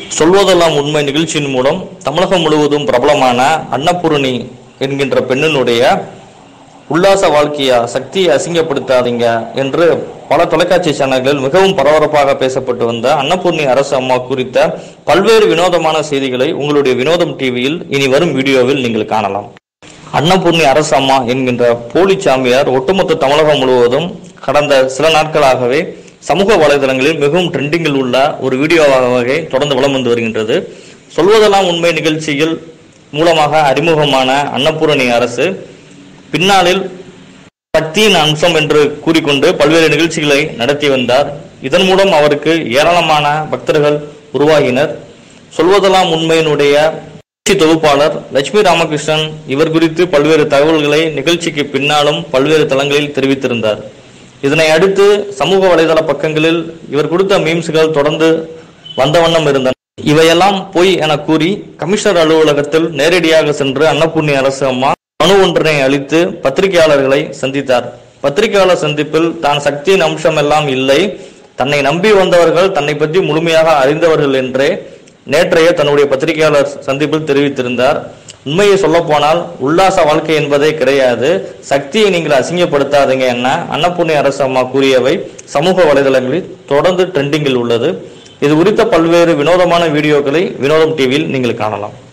சொல்வதெல்லாம் உண்மை நிகழ்ச்சியின் மூலம் தமிழகம் முழுவதும் பிரபலமான அன்னபூரணி என்கின்ற பெண்ணினுடைய உல்லாச வாழ்க்கையா சக்தியை அசிங்கப்படுத்தாதீங்க என்று பல தொலைக்காட்சி சேனல்களில் மிகவும் பரபரப்பாக பேசப்பட்டு வந்த அன்னபூர்ணி அரசு அம்மா குறித்த பல்வேறு வினோதமான செய்திகளை உங்களுடைய வினோதம் டிவியில் இனி வரும் வீடியோவில் நீங்கள் காணலாம் அன்னபூர்ணி அரசு அம்மா என்கின்ற போலி சாமியார் ஒட்டுமொத்த தமிழகம் முழுவதும் கடந்த சில நாட்களாகவே சமூக வலைதளங்களில் மிகவும் ட்ரெண்டிங்கில் உள்ள ஒரு வீடியோவாகவே தொடர்ந்து வலம் வந்து வருகின்றது சொல்வதெல்லாம் உண்மை நிகழ்ச்சியில் மூலமாக அறிமுகமான அன்னபூரணி அரசு பின்னாளில் சக்தியின் அம்சம் என்று கூறிக்கொண்டு பல்வேறு நிகழ்ச்சிகளை நடத்தி வந்தார் இதன் மூலம் அவருக்கு ஏராளமான பக்தர்கள் உருவாகினர் சொல்வதெல்லாம் உண்மையினுடைய நிகழ்ச்சி தொகுப்பாளர் லட்சுமி ராமகிருஷ்ணன் இவர் குறித்து பல்வேறு தகவல்களை நிகழ்ச்சிக்கு பின்னாலும் பல்வேறு தளங்களில் தெரிவித்திருந்தார் இதனை அடுத்து சமூக வலைதள பக்கங்களில் இவர் கொடுத்த மீம்ஸ்கள் தொடர்ந்து வந்த வண்ணம் இருந்தன இவையெல்லாம் பொய் என கூறி கமிஷனர் அலுவலகத்தில் நேரடியாக சென்று அன்னபூர்ணி அரசு அம்மா மனு ஒன்றினை அளித்து பத்திரிகையாளர்களை சந்தித்தார் பத்திரிகையாளர் சந்திப்பில் தான் சக்தியின் அம்சம் எல்லாம் இல்லை தன்னை நம்பி வந்தவர்கள் தன்னை பற்றி முழுமையாக அறிந்தவர்கள் என்றே நேற்றைய தன்னுடைய பத்திரிகையாளர் சந்திப்பில் தெரிவித்திருந்தார் உண்மையை சொல்ல போனால் உல்லாச வாழ்க்கை என்பதே கிடையாது சக்தியை நீங்கள் அசிங்கப்படுத்தாதீங்க என்ன அன்னபூர்ணி அரசு அம்மா கூறியவை சமூக வலைதளங்களில் தொடர்ந்து ட்ரெண்டிங்கில் உள்ளது இது குறித்த பல்வேறு வினோதமான வீடியோக்களை வினோதம் டிவியில் நீங்கள் காணலாம்